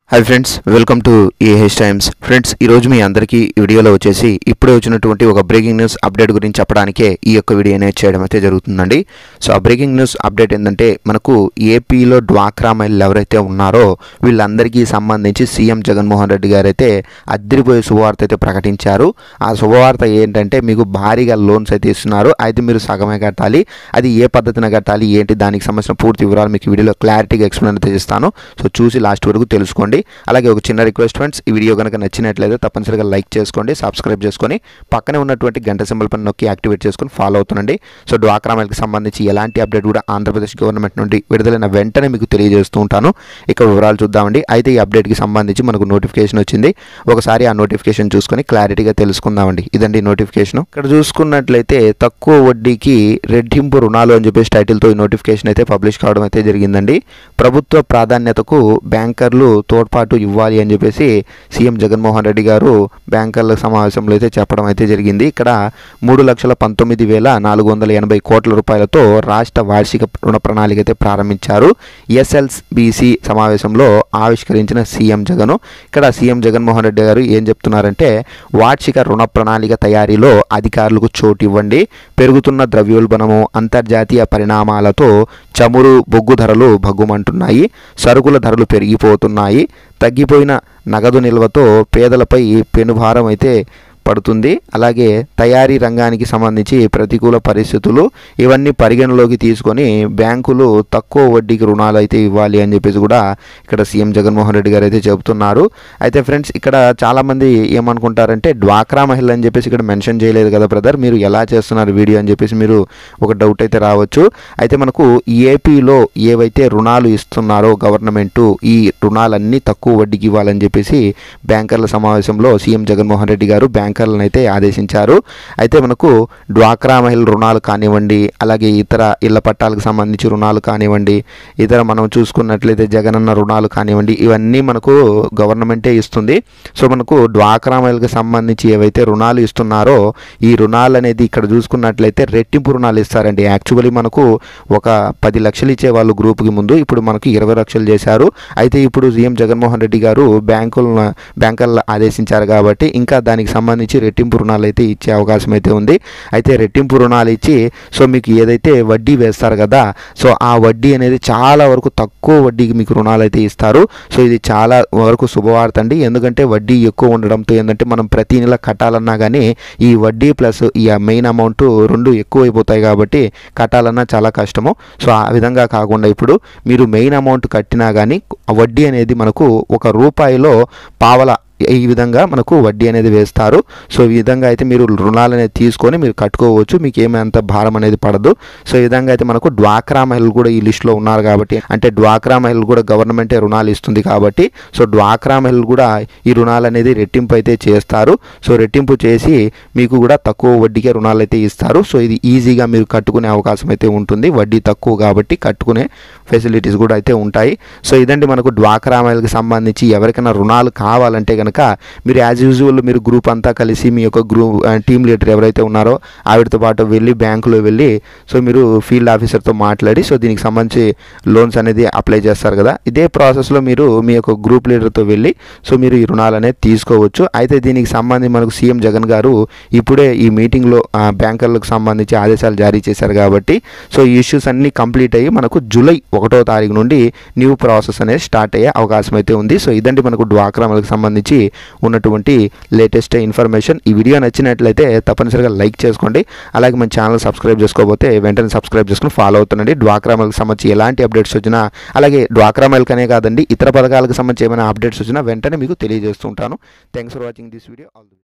hi friends welcome to A H Times friends ఈరోజు మీ అందరికీ ఈ వీడియోలో వచ్చేసి ఇప్పుడే వచ్చినటువంటి ఒక బ్రేకింగ్ న్యూస్ అప్డేట్ గురించి చెప్పడానికే ఈ యొక్క వీడియో అనేది చేయడం అయితే జరుగుతుందండి సో ఆ బ్రేకింగ్ న్యూస్ అప్డేట్ ఏంటంటే మనకు ఏపీలో డ్వాక్రా మహిళలు ఎవరైతే ఉన్నారో వీళ్ళందరికీ సంబంధించి సీఎం జగన్మోహన్ రెడ్డి గారు అయితే అద్దరిపోయే శుభవార్త అయితే ప్రకటించారు ఆ శుభవార్త ఏంటంటే మీకు భారీగా లోన్స్ అయితే ఇస్తున్నారు అయితే మీరు సగమే కట్టాలి అది ఏ పద్ధతిన కట్టాలి ఏంటి దానికి సంబంధించిన పూర్తి వివరాలు మీకు ఈ వీడియోలో క్లారిటీగా ఎక్స్ప్లెయిన్ అయితే చేస్తాను సో చూసి లాస్ట్ వరకు తెలుసుకోండి అలాగే ఒక చిన్న రిక్వెస్ట్ ఫ్రెండ్స్ ఈ వీడియో కనుక నచ్చినట్లయితే తప్పనిసరిగా లైక్ చేసుకోండి సబ్స్క్రైబ్ చేసుకొని పక్కనే ఉన్నటువంటి గంట సింబల్ పని నొక్కి యాక్టివేట్ చేసుకొని ఫాలో అవుతుండండి సో డ్వాక్రా మహిళకి సంబంధించి ఎలాంటి అప్డేట్ కూడా ఆంధ్రప్రదేశ్ గవర్నమెంట్ నుండి విడుదలైన వెంటనే మీకు తెలియజేస్తూ ఉంటాను ఇక వివరాలు చూద్దామండి అయితే ఈ అప్డేట్కి సంబంధించి మనకు నోటిఫికేషన్ వచ్చింది ఒకసారి ఆ నోటిఫికేషన్ చూసుకొని క్లారిటీగా తెలుసుకుందామండి ఇదండి నోటిఫికేషన్ ఇక్కడ చూసుకున్నట్లయితే తక్కువ వడ్డీకి రెట్టింపు రుణాలు అని చెప్పేసి టైటిల్తో ఈ నోటిఫికేషన్ అయితే పబ్లిష్ కావడం అయితే జరిగిందండి ప్రభుత్వ ప్రాధాన్యతకు బ్యాంకర్లు తోడ్పాటు ఇవ్వాలి అని చెప్పేసి సీఎం జగన్మోహన్ రెడ్డి గారు బ్యాంకర్ల సమావేశంలో అయితే చెప్పడం అయితే జరిగింది ఇక్కడ మూడు లక్షల పంతొమ్మిది వేల నాలుగు వందల ఎనభై కోట్ల రూపాయలతో రాష్ట్ర వార్షిక రుణ ప్రణాళిక అయితే ప్రారంభించారు ఎస్ఎల్బిసి సమావేశంలో ఆవిష్కరించిన సీఎం జగన్ ఇక్కడ సీఎం జగన్మోహన్ రెడ్డి గారు ఏం చెప్తున్నారంటే వార్షిక రుణ ప్రణాళిక తయారీలో అధికారులకు చోటు ఇవ్వండి పెరుగుతున్న ద్రవ్యోల్బణము అంతర్జాతీయ పరిణామాలతో చమురు బొగ్గు ధరలు భగ్గుమంటున్నాయి సరుకుల ధరలు పెరిగిపోతున్నాయి తగ్గిపోయిన నగదు నిల్వతో పేదలపై పెనుభారం అయితే పడుతుంది అలాగే తయారీ రంగానికి సంబంధించి ప్రతికూల పరిస్థితులు ఇవన్నీ పరిగణలోకి తీసుకొని బ్యాంకులు తక్కువ వడ్డీకి రుణాలు అయితే ఇవ్వాలి అని చెప్పేసి కూడా ఇక్కడ సీఎం జగన్మోహన్ రెడ్డి గారు అయితే చెబుతున్నారు అయితే ఫ్రెండ్స్ ఇక్కడ చాలామంది ఏమనుకుంటారంటే డ్వాక్రా మహిళ అని చెప్పేసి ఇక్కడ మెన్షన్ చేయలేదు కదా బ్రదర్ మీరు ఎలా చేస్తున్నారు వీడియో అని చెప్పేసి మీరు ఒక డౌట్ అయితే రావచ్చు అయితే మనకు ఏపీలో ఏవైతే రుణాలు ఇస్తున్నారో గవర్నమెంట్ ఈ రుణాలన్నీ తక్కువ వడ్డీకి ఇవ్వాలని చెప్పేసి బ్యాంకర్ల సమావేశంలో సీఎం జగన్మోహన్ రెడ్డి గారు బ్యాంకర్లను అయితే ఆదేశించారు అయితే మనకు డ్వాక్రా మహిళ రుణాలు కానివ్వండి అలాగే ఇతర ఇళ్ల పట్టాలకు సంబంధించి రుణాలు కానివ్వండి ఇతర మనం చూసుకున్నట్లయితే జగనన్న రుణాలు కానివ్వండి ఇవన్నీ మనకు గవర్నమెంటే ఇస్తుంది సో మనకు డ్వాక్రా మహిళకు సంబంధించి ఏవైతే రుణాలు ఇస్తున్నారో ఈ రుణాలు అనేది ఇక్కడ చూసుకున్నట్లయితే రెట్టింపు రుణాలు ఇస్తారండి యాక్చువల్లీ మనకు ఒక పది లక్షలు ఇచ్చే వాళ్ళు గ్రూప్కి ముందు ఇప్పుడు మనకు ఇరవై లక్షలు చేశారు అయితే ఇప్పుడు సీఎం జగన్మోహన్ రెడ్డి గారు బ్యాంకులను బ్యాంకర్లు ఆదేశించారు కాబట్టి ఇంకా దానికి సంబంధించి రెట్టింపు రుణాలు అయితే ఇచ్చే అవకాశం అయితే ఉంది అయితే రెట్టింపు రుణాలు ఇచ్చి సో మీకు ఏదైతే వడ్డీ వేస్తారు కదా సో ఆ వడ్డీ అనేది చాలా వరకు తక్కువ వడ్డీకి మీకు రుణాలు అయితే ఇస్తారు సో ఇది చాలా వరకు శుభవార్త అండి ఎందుకంటే వడ్డీ ఎక్కువ ఉండడంతో ఏంటంటే మనం ప్రతి నెల కట్టాలన్నా కానీ ఈ వడ్డీ ప్లస్ ఈ మెయిన్ అమౌంట్ రెండు ఎక్కువ అయిపోతాయి కాబట్టి కట్టాలన్నా చాలా కష్టము సో ఆ విధంగా కాకుండా ఇప్పుడు మీరు మెయిన్ అమౌంట్ కట్టినా కానీ వడ్డీ అనేది మనకు ఒక రూపాయిలో పావల ఈ విధంగా మనకు వడ్డీ అనేది వేస్తారు సో ఈ విధంగా అయితే మీరు రుణాలు అనేది తీసుకొని మీరు కట్టుకోవచ్చు మీకు ఏమీ అంత భారం అనేది పడదు సో ఈ విధంగా అయితే మనకు డ్వాక్రా మహిళలు కూడా ఈ లిస్టులో ఉన్నారు కాబట్టి అంటే డ్వాక్రా మహిళలు కూడా గవర్నమెంటే రుణాలు ఇస్తుంది కాబట్టి సో డ్వాక్రా మహిళలు కూడా ఈ రుణాలు అనేది రెట్టింపు అయితే చేస్తారు సో రెట్టింపు చేసి మీకు కూడా తక్కువ వడ్డీకే రుణాలు అయితే ఇస్తారు సో ఇది ఈజీగా మీరు కట్టుకునే అవకాశం అయితే ఉంటుంది వడ్డీ తక్కువ కాబట్టి కట్టుకునే ఫెసిలిటీస్ కూడా అయితే ఉంటాయి సో ఇదండి మనకు డ్వాక్రా మహిళకి సంబంధించి ఎవరికైనా రుణాలు కావాలంటే కనుక మీరు యాజ్ యూజువల్ మీరు గ్రూప్ అంతా కలిసి మీ యొక్క గ్రూప్ టీమ్ లీడర్ ఎవరైతే ఉన్నారో ఆవిడతో పాటు వెళ్ళి బ్యాంకులో వెళ్ళి సో మీరు ఫీల్డ్ ఆఫీసర్తో మాట్లాడి సో దీనికి సంబంధించి లోన్స్ అనేది అప్లై చేస్తారు కదా ఇదే ప్రాసెస్లో మీరు మీ యొక్క గ్రూప్ లీడర్తో వెళ్ళి సో మీరు ఈ రుణాలు అనేది తీసుకోవచ్చు అయితే దీనికి సంబంధించి మనకు సీఎం జగన్ గారు ఇప్పుడే ఈ మీటింగ్లో బ్యాంకర్లకు సంబంధించి ఆదేశాలు జారీ చేశారు కాబట్టి సో ఈ ఇష్యూస్ అన్నీ కంప్లీట్ అయ్యి మనకు జూలై ఒకటో తారీఖు నుండి న్యూ ప్రాసెస్ అనేది స్టార్ట్ అయ్యే అవకాశం అయితే ఉంది సో ఇదండి మనకు డ్వాక్రామలకు సంబంధించి ఉన్నటువంటి లేటెస్ట్ ఇన్ఫర్మేషన్ ఈ వీడియో నచ్చినట్లయితే తప్పనిసరిగా లైక్ చేసుకోండి అలాగే మన ఛానల్ సబ్స్క్రైబ్ చేసుకోకపోతే వెంటనే సబ్స్క్రైబ్ చేసుకుని ఫాలో అవుతుండండి డ్వాక్రామలకు సంబంధించి ఎలాంటి అప్డేట్స్ వచ్చినా అలాగే డ్వాక్రామలకనే కాదండి ఇతర పథకాలకు సంబంధించి ఏమైనా అప్డేట్స్ వచ్చినా వెంటనే మీకు తెలియజేస్తూ ఉంటాను thanks for watching this video all